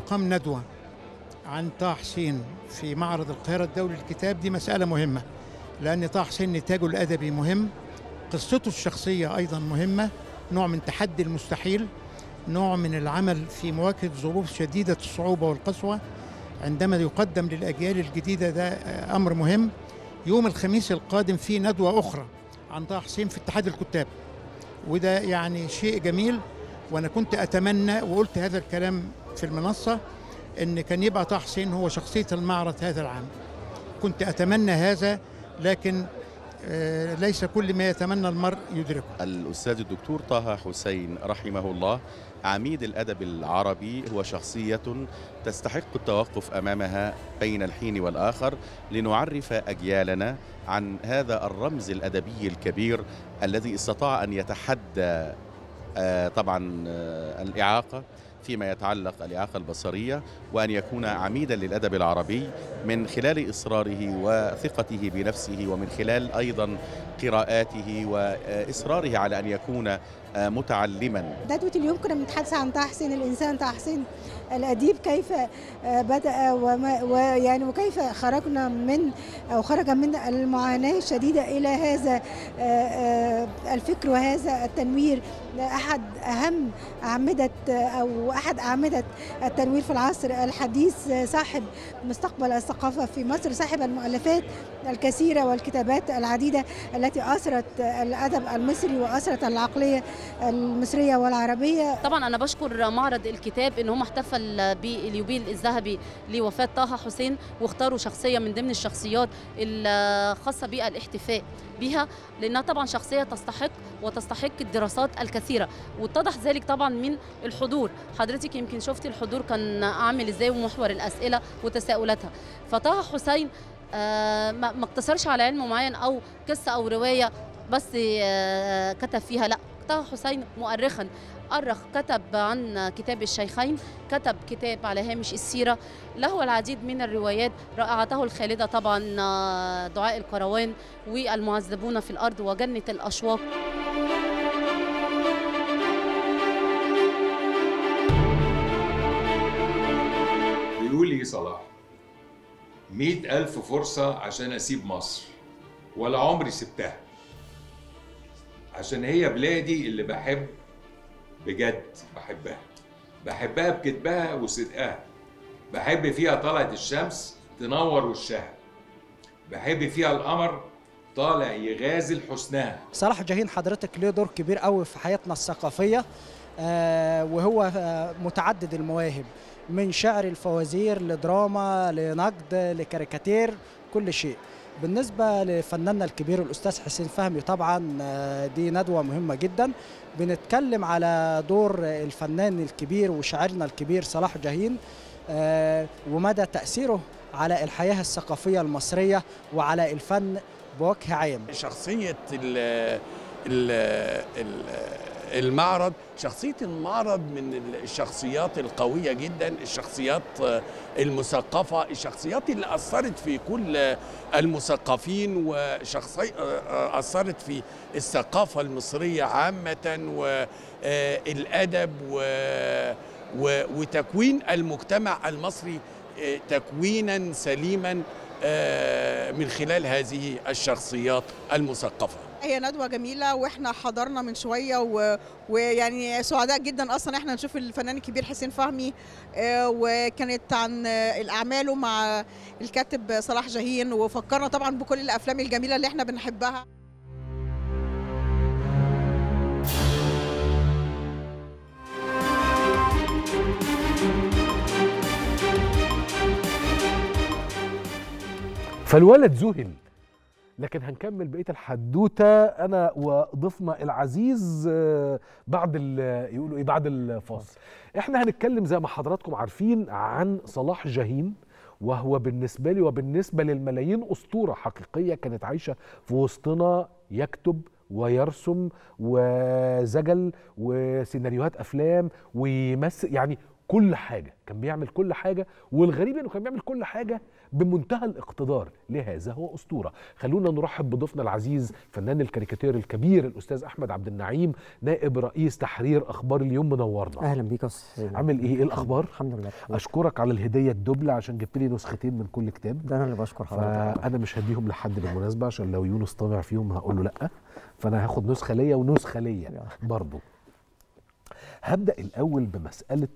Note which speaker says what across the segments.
Speaker 1: تقام ندوة عن طه حسين في معرض القاهرة الدولي للكتاب دي مسألة مهمة لأن طه حسين نتاجه الأدبي مهم قصته الشخصية أيضا مهمة نوع من تحدي المستحيل نوع من العمل في مواجهة ظروف شديدة الصعوبة والقسوة عندما يقدم للأجيال الجديدة ده أمر مهم يوم الخميس القادم في ندوة أخرى عن طه حسين في اتحاد الكتاب وده يعني شيء جميل وأنا كنت أتمنى وقلت هذا الكلام في المنصة إن كان يبقى طه حسين هو شخصية المعرض هذا العام كنت أتمنى هذا لكن آه، ليس كل ما يتمنى المرء يدركه
Speaker 2: الأستاذ الدكتور طه حسين رحمه الله عميد الأدب العربي هو شخصية تستحق التوقف أمامها بين الحين والآخر لنعرف أجيالنا عن هذا الرمز الأدبي الكبير الذي استطاع أن يتحدى آه، طبعا آه، الإعاقة فيما يتعلق الإعاقة البصرية وأن يكون عميدا للأدب العربي من خلال إصراره وثقته بنفسه ومن خلال أيضا قراءاته وإصراره على أن يكون آه، متعلما
Speaker 3: ندوة اليوم كنا بنتحدث عن طه حسين الإنسان طه حسين الأديب كيف آه، بدأ وما ويعني وكيف خرجنا من أو خرج من المعاناة الشديدة إلى هذا آه، آه، الفكر وهذا التنوير أحد أهم أعمدة أو أحد أعمدة التنوير في العصر الحديث صاحب مستقبل الثقافة في مصر صاحب المؤلفات الكثيرة والكتابات العديدة التي أثرت الأدب المصري وأثرت العقلية المصرية والعربية
Speaker 4: طبعا انا بشكر معرض الكتاب ان هم احتفل باليوبيل الذهبي لوفاه طه حسين واختاروا شخصيه من ضمن الشخصيات الخاصه بالاحتفاء بها لانها طبعا شخصيه تستحق وتستحق الدراسات الكثيره واتضح ذلك طبعا من الحضور حضرتك يمكن شفتي الحضور كان عامل ازاي ومحور الاسئله وتساؤلاتها فطه حسين آه، ما ما اقتصرش على علم معين او قصه او روايه بس آه، كتب فيها لا طه حسين مؤرخا أرخ كتب عن كتاب الشيخين كتب كتاب على هامش السيرة له العديد من الروايات رائعته الخالدة طبعا آه، دعاء الكروان والمعذبون في الأرض وجنة الأشواق
Speaker 5: بيقول لي صلاح مئة ألف فرصة عشان أسيب مصر ولا عمري سبتها عشان هي بلادي اللي بحب بجد بحبها بحبها بكتبها وصدقها بحب فيها طلعت الشمس تنور وشها بحب فيها القمر طالع يغازل حسنها
Speaker 6: صلاح جاهين حضرتك له دور كبير قوي في حياتنا الثقافية آه، وهو آه، متعدد المواهب من شعر الفوازير لدراما لنقد لكاريكاتير كل شيء بالنسبة لفناننا الكبير الأستاذ حسين فهمي طبعا آه، دي ندوة مهمة جدا بنتكلم على دور الفنان الكبير وشاعرنا الكبير صلاح جاهين آه، ومدى تأثيره على الحياة الثقافية المصرية وعلى الفن بوجه عام
Speaker 7: شخصية ال ال ال المعرض شخصية المعرض من الشخصيات القوية جدا الشخصيات المثقفة الشخصيات اللي أثرت في كل المثقفين وشخصي أثرت في الثقافة المصرية عامة والأدب و- و- وتكوين المجتمع المصري آه، تكوينا سليما آه، من خلال هذه الشخصيات المثقفة
Speaker 8: هي ندوة جميلة واحنا حضرنا من شوية و... ويعني سعداء جدا اصلا احنا نشوف الفنان الكبير حسين فهمي آه، وكانت عن آه، اعماله مع الكاتب صلاح جاهين وفكرنا طبعا بكل الافلام الجميلة اللي احنا بنحبها
Speaker 9: فالولد ذهل لكن هنكمل بقيه الحدوته انا وضيفنا العزيز آه، بعد ال- يقولوا ايه بعد الفاصل احنا هنتكلم زي ما حضراتكم عارفين عن صلاح جاهين وهو بالنسبه لي وبالنسبه للملايين اسطوره حقيقيه كانت عايشه في وسطنا يكتب ويرسم وزجل وسيناريوهات افلام ويمثل يعني كل حاجه كان بيعمل كل حاجه والغريب انه كان بيعمل كل حاجه بمنتهى الاقتدار لهذا هو اسطوره خلونا نرحب بضيفنا العزيز فنان الكاريكاتير الكبير الاستاذ احمد عبد النعيم نائب رئيس تحرير اخبار اليوم منورنا
Speaker 10: اهلا بيك يا استاذ حسين.
Speaker 9: عامل ايه ايه الاخبار
Speaker 10: الحمد لله
Speaker 9: اشكرك على الهديه الدبل عشان جبت لي نسختين من كل كتاب
Speaker 10: ده انا اللي بشكر حضرتك
Speaker 9: فانا مش هديهم لحد بالمناسبه عشان لو يونس طمع فيهم هقول له لا فانا هاخد نسخه ليا ونسخه ليا برضه هبدا الاول بمساله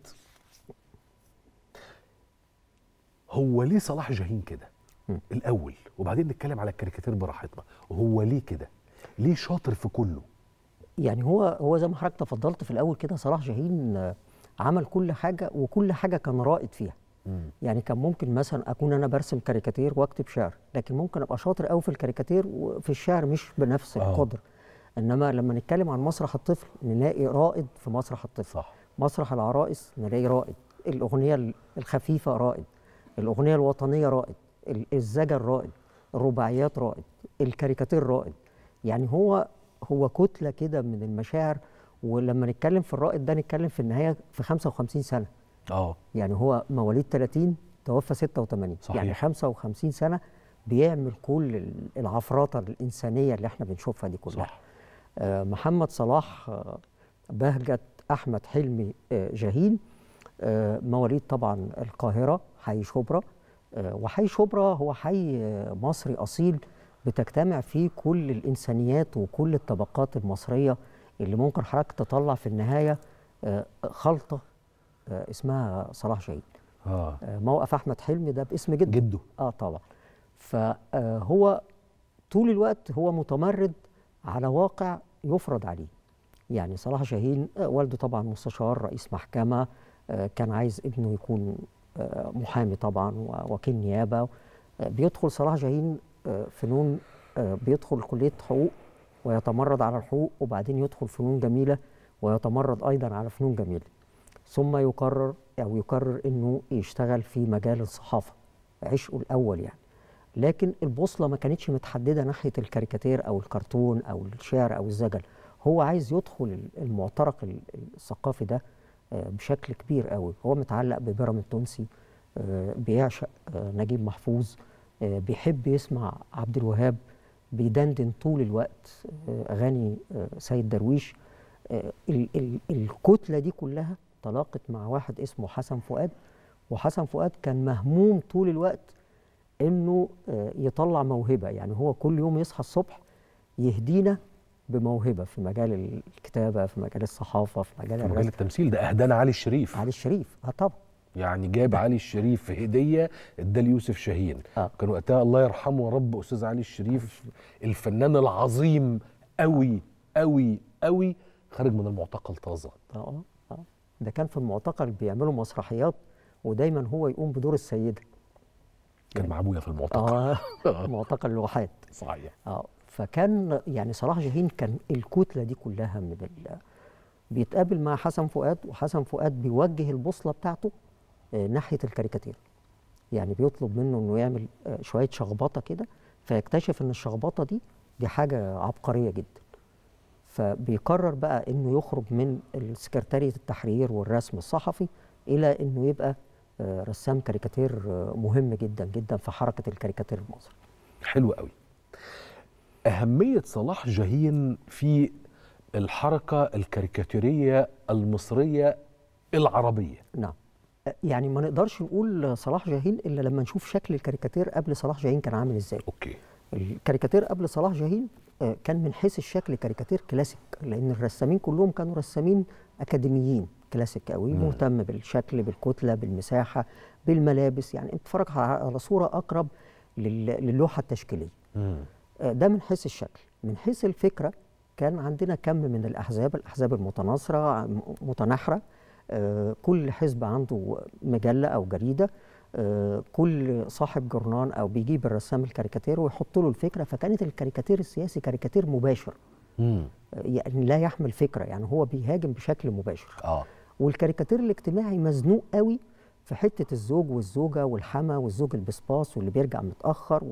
Speaker 9: هو ليه صلاح جاهين كده الاول وبعدين نتكلم على الكاريكاتير براحتنا هو ليه كده ليه شاطر في كله
Speaker 10: يعني هو هو زي ما حضرتك تفضلت في الاول كده صلاح جاهين آه، عمل كل حاجه وكل حاجه كان رائد فيها يعني كان ممكن مثلا اكون انا برسم كاريكاتير واكتب شعر لكن ممكن ابقى شاطر قوي في الكاريكاتير وفي الشعر مش بنفس
Speaker 9: آه.
Speaker 10: القدر انما لما نتكلم عن مسرح الطفل نلاقي رائد في مسرح الطفل
Speaker 9: صح.
Speaker 10: مسرح العرائس نلاقي رائد الاغنيه الخفيفه رائد الاغنيه الوطنيه رائد ال- الزجل رائد الرباعيات رائد الكاريكاتير رائد يعني هو هو كتله كده من المشاعر ولما نتكلم في الرائد ده نتكلم في النهايه في 55 سنه
Speaker 9: اه
Speaker 10: يعني هو مواليد 30 توفى 86
Speaker 9: صحيح.
Speaker 10: يعني 55 سنه بيعمل كل ال- العفرطه الانسانيه اللي احنا بنشوفها دي كلها
Speaker 9: صح.
Speaker 10: آه محمد صلاح آه بهجت احمد حلمي آه جاهين آه مواليد طبعا القاهره حي شبرا آه وحي شبرا هو حي آه مصري اصيل بتجتمع فيه كل الانسانيات وكل الطبقات المصريه اللي ممكن حضرتك تطلع في النهايه آه خلطه آه اسمها صلاح جاهين
Speaker 9: اه
Speaker 10: آه، موقف احمد حلمي ده باسم جده
Speaker 9: جده
Speaker 10: اه طبعا فهو طول الوقت هو متمرد على واقع يفرض عليه يعني صلاح جاهين آه، والده طبعا مستشار رئيس محكمه آه، كان عايز ابنه يكون آه، محامي طبعا ووكيل نيابه آه، بيدخل صلاح جاهين آه، فنون آه، بيدخل كليه حقوق ويتمرد على الحقوق وبعدين يدخل فنون جميله ويتمرد ايضا على فنون جميله ثم يقرر او يقرر انه يشتغل في مجال الصحافه عشقه الاول يعني لكن البوصله ما كانتش متحدده ناحيه الكاريكاتير او الكرتون او الشعر او الزجل هو عايز يدخل المعترك ال- الثقافي ده آه، بشكل كبير قوي هو متعلق ببيرام التونسي آه، بيعشق آه، نجيب محفوظ آه، بيحب يسمع عبد الوهاب بيدندن طول الوقت آه، اغاني آه، سيد درويش آه، ال- ال- الكتله دي كلها تلاقت مع واحد اسمه حسن فؤاد وحسن فؤاد كان مهموم طول الوقت انه آه، يطلع موهبه يعني هو كل يوم يصحى الصبح يهدينا بموهبه في مجال الكتابه في مجال الصحافه في مجال
Speaker 9: في مجال
Speaker 10: الرسم
Speaker 9: التمثيل ده اهدانا علي الشريف
Speaker 10: علي الشريف اه طبعا
Speaker 9: يعني جاب علي الشريف في هديه اداه ليوسف شاهين
Speaker 10: آه.
Speaker 9: كان وقتها الله يرحمه يا رب استاذ علي الشريف الفنان العظيم قوي قوي قوي خارج من المعتقل طازه
Speaker 10: اه اه ده كان في المعتقل بيعملوا مسرحيات ودايما هو يقوم بدور السيده
Speaker 9: كان مع ابويا في المعتقل
Speaker 10: اه معتقل الواحات
Speaker 9: صحيح
Speaker 10: اه فكان يعني صلاح جاهين كان الكتله دي كلها من ال بيتقابل مع حسن فؤاد وحسن فؤاد بيوجه البوصله بتاعته آه، ناحيه الكاريكاتير يعني بيطلب منه انه يعمل آه، شويه شخبطه كده فيكتشف ان الشخبطه دي دي حاجه عبقريه جدا فبيقرر بقى انه يخرج من سكرتاريه التحرير والرسم الصحفي الى انه يبقى آه، رسام كاريكاتير آه، مهم جدا جدا في حركه الكاريكاتير المصري
Speaker 9: حلو قوي أهمية صلاح جاهين في الحركة الكاريكاتيرية المصرية العربية
Speaker 10: نعم يعني ما نقدرش نقول صلاح جاهين الا لما نشوف شكل الكاريكاتير قبل صلاح جاهين كان عامل ازاي
Speaker 9: اوكي
Speaker 10: الكاريكاتير قبل صلاح جاهين آه، كان من حيث الشكل كاريكاتير كلاسيك لان الرسامين كلهم كانوا رسامين اكاديميين كلاسيك قوي
Speaker 9: مم.
Speaker 10: مهتم بالشكل بالكتله بالمساحه بالملابس يعني انت تتفرج على صوره اقرب لل- للوحه التشكيليه
Speaker 9: مم.
Speaker 10: آه، ده من حيث الشكل من حيث الفكرة كان عندنا كم من الأحزاب الأحزاب المتناصرة م- متناحرة آه، كل حزب عنده مجلة أو جريدة آه، كل صاحب جورنان أو بيجيب الرسام الكاريكاتير ويحط له الفكرة فكانت الكاريكاتير السياسي كاريكاتير مباشر
Speaker 9: مم.
Speaker 10: آه، يعني لا يحمل فكرة يعني هو بيهاجم بشكل مباشر
Speaker 9: اه
Speaker 10: والكاريكاتير الاجتماعي مزنوق قوي في حته الزوج والزوجه والحما والزوج البسباس واللي بيرجع متاخر و...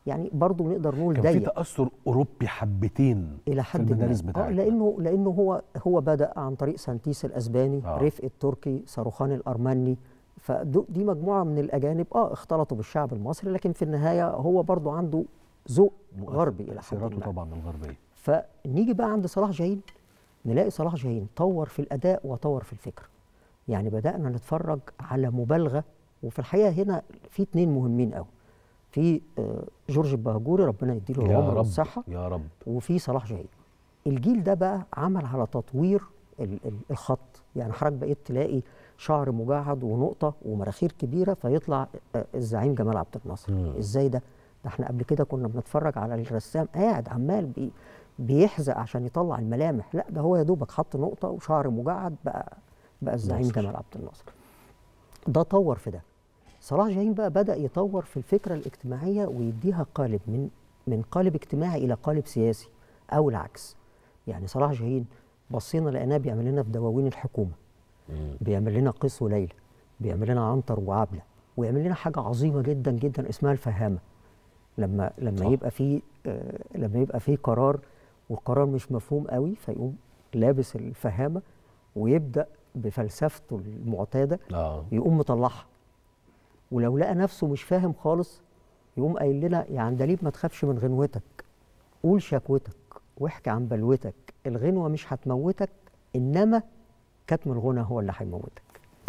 Speaker 10: يعني برضو نقدر نقول
Speaker 9: كان في
Speaker 10: ضيق
Speaker 9: تاثر اوروبي حبتين
Speaker 10: الى
Speaker 9: في
Speaker 10: حد
Speaker 9: المدارس
Speaker 10: ما آه
Speaker 9: بتاعتنا
Speaker 10: لانه لانه هو هو بدا عن طريق سانتيس الاسباني
Speaker 9: آه.
Speaker 10: آه. رفق التركي صاروخان الارمني فدي مجموعه من الاجانب اه اختلطوا بالشعب المصري لكن في النهايه هو برضو عنده ذوق غربي الى حد
Speaker 9: تاثيراته
Speaker 10: ما
Speaker 9: طبعا الغربيه
Speaker 10: فنيجي بقى عند صلاح جاهين نلاقي صلاح جاهين طور في الاداء وطور في الفكر يعني بدانا نتفرج على مبالغه وفي الحقيقه هنا في اتنين مهمين قوي في آه، جورج البهجوري ربنا يديله
Speaker 9: يا
Speaker 10: العمر
Speaker 9: رب
Speaker 10: والصحه
Speaker 9: يا رب
Speaker 10: وفي صلاح جاهين الجيل ده بقى عمل على تطوير ال- ال- الخط يعني حضرتك بقيت تلاقي شعر مجعد ونقطه ومراخير كبيره فيطلع آه، الزعيم جمال عبد الناصر
Speaker 9: مم.
Speaker 10: ازاي ده ده احنا قبل كده كنا بنتفرج على الرسام قاعد عمال بي بيحزق عشان يطلع الملامح لا ده هو يا دوبك حط نقطه وشعر مجعد بقى بقى الزعيم
Speaker 9: ناصر.
Speaker 10: جمال عبد الناصر ده طور في ده صلاح جاهين بقى بدا يطور في الفكره الاجتماعيه ويديها قالب من من قالب اجتماعي الى قالب سياسي او العكس يعني صلاح جاهين بصينا لقيناه بيعمل لنا في دواوين الحكومه بيعمل لنا قيس وليلى بيعمل لنا عنتر وعبله ويعمل لنا حاجه عظيمه جدا جدا اسمها الفهامه لما لما
Speaker 9: صح.
Speaker 10: يبقى في آه لما يبقى في قرار والقرار مش مفهوم قوي فيقوم لابس الفهامه ويبدا بفلسفته المعتاده
Speaker 9: اه
Speaker 10: يقوم مطلعها ولو لقى نفسه مش فاهم خالص يقوم قايل لنا يا عندليب ما تخافش من غنوتك قول شكوتك واحكي عن بلوتك الغنوه مش هتموتك انما كتم الغنى هو اللي هيموتك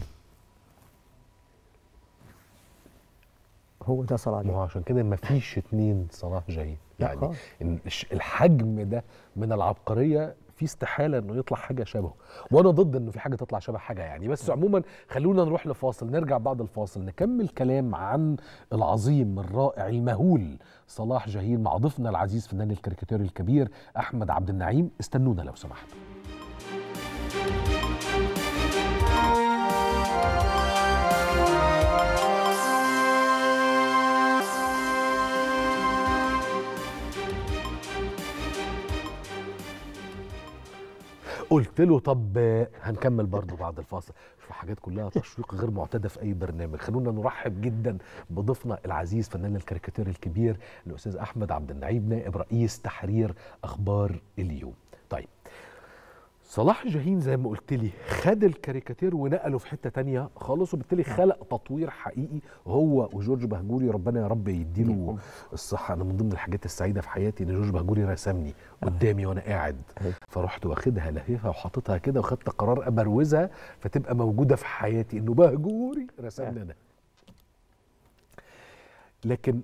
Speaker 10: هو ده صلاح
Speaker 9: ما
Speaker 10: جاهين
Speaker 9: هو عشان كده ما فيش اتنين صلاح جاهين
Speaker 10: لا
Speaker 9: يعني
Speaker 10: خالص.
Speaker 9: إن الش- الحجم ده من العبقريه في استحاله انه يطلع حاجه شبهه وانا ضد انه في حاجه تطلع شبه حاجه يعني بس عموما خلونا نروح لفاصل نرجع بعد الفاصل نكمل كلام عن العظيم الرائع المهول صلاح جاهين مع ضيفنا العزيز فنان الكاريكاتير الكبير احمد عبد النعيم استنونا لو سمحتوا قلت له طب هنكمل برضه بعد الفاصل شوف حاجات كلها تشويق غير معتاده في اي برنامج خلونا نرحب جدا بضيفنا العزيز فنان الكاريكاتير الكبير الاستاذ احمد عبد النعيم نائب رئيس تحرير اخبار اليوم طيب صلاح جاهين زي ما قلت لي خد الكاريكاتير ونقله في حته تانية خالص وبالتالي خلق تطوير حقيقي هو وجورج بهجوري ربنا يا رب يديله الصحه انا من ضمن الحاجات السعيده في حياتي ان جورج بهجوري رسمني قدامي وانا قاعد فرحت واخدها لهيفها وحاططها كده وخدت قرار ابروزها فتبقى موجوده في حياتي انه بهجوري رسمني انا لكن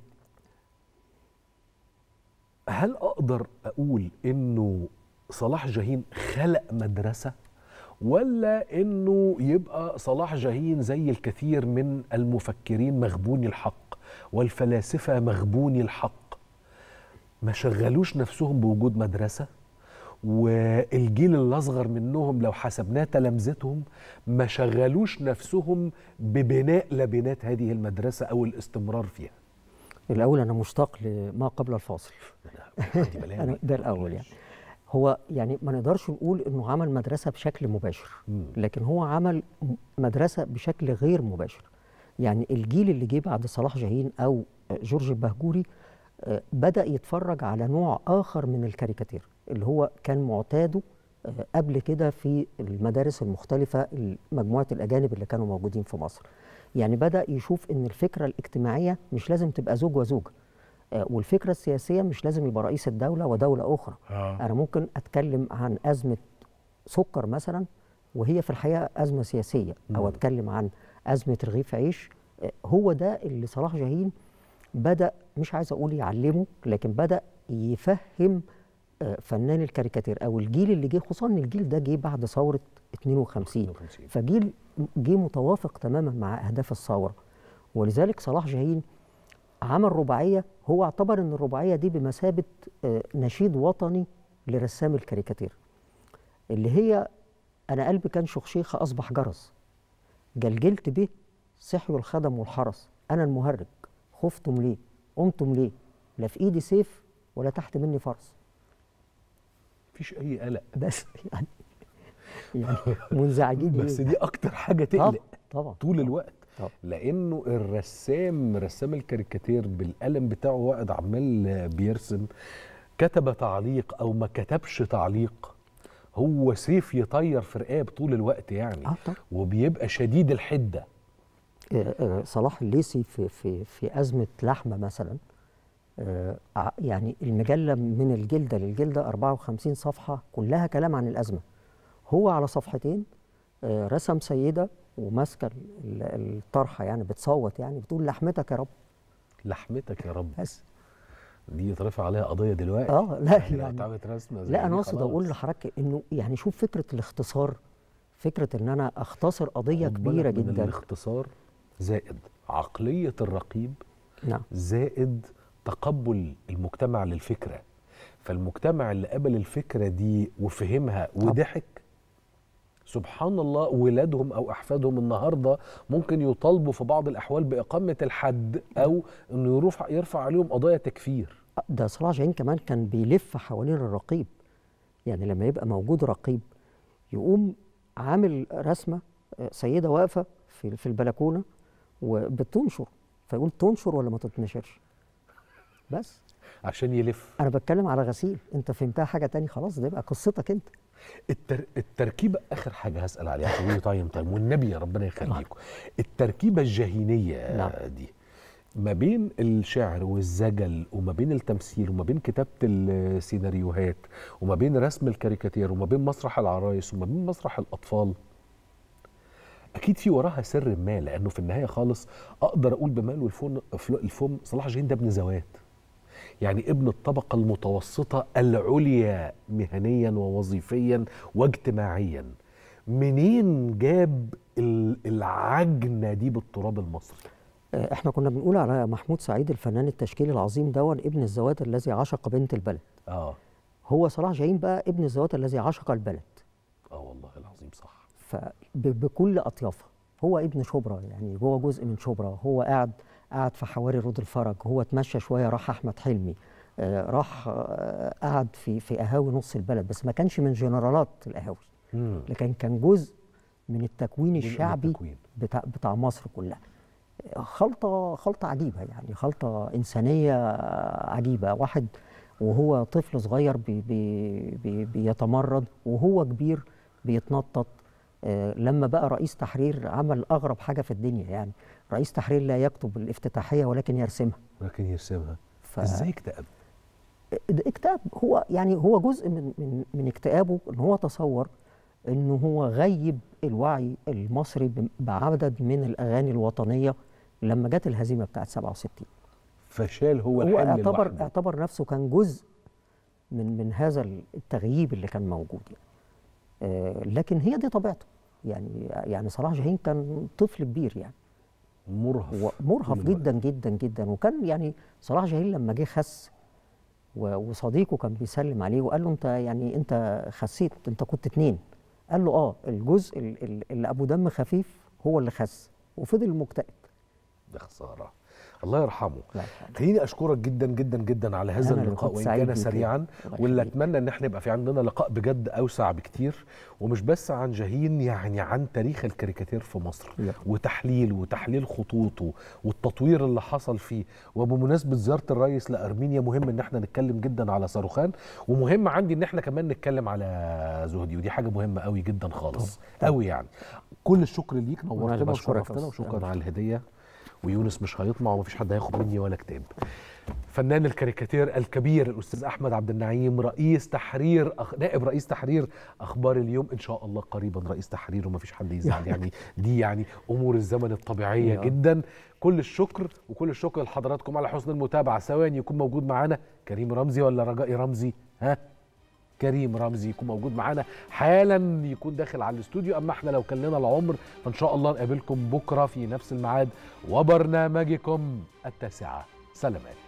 Speaker 9: هل اقدر اقول انه صلاح جاهين خلق مدرسه ولا انه يبقى صلاح جاهين زي الكثير من المفكرين مغبوني الحق والفلاسفه مغبوني الحق ما شغلوش نفسهم بوجود مدرسه والجيل اللي اصغر منهم لو حسبناه تلامذتهم ما شغلوش نفسهم ببناء لبنات هذه المدرسه او الاستمرار فيها
Speaker 10: الاول انا مشتاق لما قبل الفاصل أنا ده الاول يعني هو يعني ما نقدرش نقول انه عمل مدرسه بشكل مباشر
Speaker 9: مم.
Speaker 10: لكن هو عمل م- مدرسه بشكل غير مباشر يعني الجيل اللي جه بعد صلاح جاهين او جورج البهجوري آه، بدا يتفرج على نوع اخر من الكاريكاتير اللي هو كان معتاده آه، قبل كده في المدارس المختلفه مجموعه الاجانب اللي كانوا موجودين في مصر يعني بدا يشوف ان الفكره الاجتماعيه مش لازم تبقى زوج وزوجه آه، والفكره السياسيه مش لازم يبقى رئيس الدوله ودوله اخرى
Speaker 9: آه.
Speaker 10: انا ممكن اتكلم عن ازمه سكر مثلا وهي في الحقيقه ازمه سياسيه او
Speaker 9: مم.
Speaker 10: اتكلم عن ازمه رغيف عيش آه، هو ده اللي صلاح جاهين بدا مش عايز اقول يعلمه لكن بدا يفهم آه، فنان الكاريكاتير او الجيل اللي جه خصوصا ان الجيل ده جه بعد ثوره 52
Speaker 9: 52.
Speaker 10: فجيل جه متوافق تماما مع اهداف الثوره ولذلك صلاح جاهين عمل رباعيه هو اعتبر ان الرباعيه دي بمثابه آه، نشيد وطني لرسام الكاريكاتير اللي هي انا قلبي كان شخشيخه اصبح جرس جلجلت به صحي الخدم والحرس انا المهرج خفتم ليه قمتم ليه لا في ايدي سيف ولا تحت مني فرس
Speaker 9: مفيش اي قلق
Speaker 10: بس يعني يعني منزعجين
Speaker 9: بس
Speaker 10: ليه؟
Speaker 9: دي اكتر حاجه
Speaker 10: طبعا
Speaker 9: تقلق
Speaker 10: طبعا
Speaker 9: طول الوقت
Speaker 10: طب.
Speaker 9: لانه الرسام رسام الكاريكاتير بالقلم بتاعه واقد عمال بيرسم كتب تعليق او ما كتبش تعليق هو سيف يطير في رقاب طول الوقت يعني
Speaker 10: اه طبعا
Speaker 9: وبيبقى شديد الحده
Speaker 10: آه، آه، صلاح الليثي في في في ازمه لحمه مثلا آه، ع- يعني المجله من الجلده للجلده 54 صفحه كلها كلام عن الازمه هو على صفحتين آه، رسم سيده وماسكه ال- ال- الطرحه يعني بتصوت يعني بتقول لحمتك يا رب
Speaker 9: لحمتك يا رب
Speaker 10: بس
Speaker 9: دي يترفع عليها قضيه دلوقتي
Speaker 10: اه لا
Speaker 9: يعني لو
Speaker 10: يعني
Speaker 9: اتعملت رسمه زي
Speaker 10: لا انا
Speaker 9: دي
Speaker 10: اقصد اقول
Speaker 9: خلاص.
Speaker 10: لحضرتك انه يعني شوف فكره الاختصار فكره ان انا اختصر قضيه
Speaker 9: خد بالك
Speaker 10: كبيره
Speaker 9: من
Speaker 10: جدا
Speaker 9: الاختصار زائد عقليه الرقيب
Speaker 10: نعم
Speaker 9: زائد تقبل المجتمع للفكره فالمجتمع اللي قبل الفكره دي وفهمها وضحك سبحان الله ولادهم او احفادهم النهارده ممكن يطالبوا في بعض الاحوال باقامه الحد او انه يرفع يرفع عليهم قضايا تكفير
Speaker 10: ده صلاح جاهين كمان كان بيلف حوالين الرقيب يعني لما يبقى موجود رقيب يقوم عامل رسمه آه، سيده واقفه في في البلكونه وبتنشر فيقول تنشر ولا ما تتنشرش بس
Speaker 9: عشان يلف
Speaker 10: انا بتكلم على غسيل انت فهمتها حاجه تاني خلاص ده يبقى قصتك انت
Speaker 9: التر... التركيبه اخر حاجه هسال عليها عشان لي تايم تايم والنبي يا ربنا يخليكم التركيبه الجهينيه
Speaker 10: نعم.
Speaker 9: دي ما بين الشعر والزجل وما بين التمثيل وما بين كتابه السيناريوهات وما بين رسم الكاريكاتير وما بين مسرح العرايس وما بين مسرح الاطفال اكيد في وراها سر ما لانه في النهايه خالص اقدر اقول بمال والفم الفم صلاح جاهين ده ابن زوات يعني ابن الطبقة المتوسطة العليا مهنيا ووظيفيا واجتماعيا منين جاب ال- العجنة دي بالتراب المصري
Speaker 10: آه، احنا كنا بنقول على محمود سعيد الفنان التشكيلي العظيم دون ابن الزوات الذي عشق بنت البلد
Speaker 9: اه
Speaker 10: هو صلاح جاهين بقى ابن الزوات الذي عشق البلد
Speaker 9: اه والله العظيم صح
Speaker 10: فبكل اطيافها هو ابن شبرا يعني هو جزء من شبرا هو قاعد قاعد في حواري رود الفرج هو اتمشى شويه راح احمد حلمي آه، راح آه، قعد في في قهاوي نص البلد بس ما كانش من جنرالات القهاوي
Speaker 9: مم.
Speaker 10: لكن كان جزء من التكوين
Speaker 9: جزء من
Speaker 10: الشعبي
Speaker 9: التكوين.
Speaker 10: بتاع بتاع مصر كلها خلطه خلطه عجيبه يعني خلطه انسانيه عجيبه واحد وهو طفل صغير بي بي بي بيتمرد وهو كبير بيتنطط آه، لما بقى رئيس تحرير عمل اغرب حاجه في الدنيا يعني رئيس تحرير لا يكتب الافتتاحيه ولكن يرسمها
Speaker 9: لكن يرسمها
Speaker 10: ف...
Speaker 9: ازاي اكتئب
Speaker 10: ده اكتئاب هو يعني هو جزء من من من اكتئابه ان هو تصور انه هو غيب الوعي المصري ب- بعدد من الاغاني الوطنيه لما جت الهزيمه بتاعت 67
Speaker 9: فشال هو
Speaker 10: هو
Speaker 9: الحمل
Speaker 10: اعتبر
Speaker 9: لوحده.
Speaker 10: اعتبر نفسه كان جزء من من هذا التغييب اللي كان موجود يعني آه لكن هي دي طبيعته يعني يعني صلاح جاهين كان طفل كبير يعني
Speaker 9: مرهف
Speaker 10: مرهف
Speaker 9: طول الوقت.
Speaker 10: جدا جدا جدا وكان يعني صلاح جاهين لما جه خس و- وصديقه كان بيسلم عليه وقال له انت يعني انت خسيت انت كنت اتنين قال له اه الجزء ال- ال- اللي ابو دم خفيف هو اللي خس وفضل مكتئب
Speaker 9: ده خساره الله يرحمه
Speaker 10: لا يرحمه.
Speaker 9: خليني اشكرك جدا جدا جدا على هذا
Speaker 10: أنا اللي
Speaker 9: اللقاء
Speaker 10: كنت
Speaker 9: وان
Speaker 10: سعيد
Speaker 9: كان
Speaker 10: بيك.
Speaker 9: سريعا
Speaker 10: الله
Speaker 9: واللي
Speaker 10: يخليك.
Speaker 9: اتمنى ان احنا يبقى في عندنا لقاء بجد اوسع بكتير ومش بس عن جاهين يعني عن تاريخ الكاريكاتير في مصر
Speaker 10: يب.
Speaker 9: وتحليل وتحليل خطوطه والتطوير اللي حصل فيه وبمناسبه زياره الرئيس لارمينيا مهم ان احنا نتكلم جدا على صاروخان ومهم عندي ان احنا كمان نتكلم على زهدي ودي حاجه مهمه قوي جدا خالص قوي يعني كل الشكر ليك نورتنا
Speaker 10: بشكرك يا
Speaker 9: وشرفتنا
Speaker 10: أستاذ
Speaker 9: وشكرا
Speaker 10: أمل.
Speaker 9: على الهديه ويونس مش هيطمع ومفيش حد هياخد مني ولا كتاب فنان الكاريكاتير الكبير الاستاذ احمد عبد النعيم رئيس تحرير أخ... نائب رئيس تحرير اخبار اليوم ان شاء الله قريبا رئيس تحرير ومفيش حد يزعل يعني دي يعني امور الزمن الطبيعيه
Speaker 10: يا.
Speaker 9: جدا كل الشكر وكل الشكر لحضراتكم على حسن المتابعه ثواني يكون موجود معانا كريم رمزي ولا رجائي رمزي ها كريم رمزي يكون موجود معانا حالا يكون داخل على الاستوديو اما احنا لو كان لنا العمر فان شاء الله نقابلكم بكره في نفس الميعاد وبرنامجكم التاسعه سلامات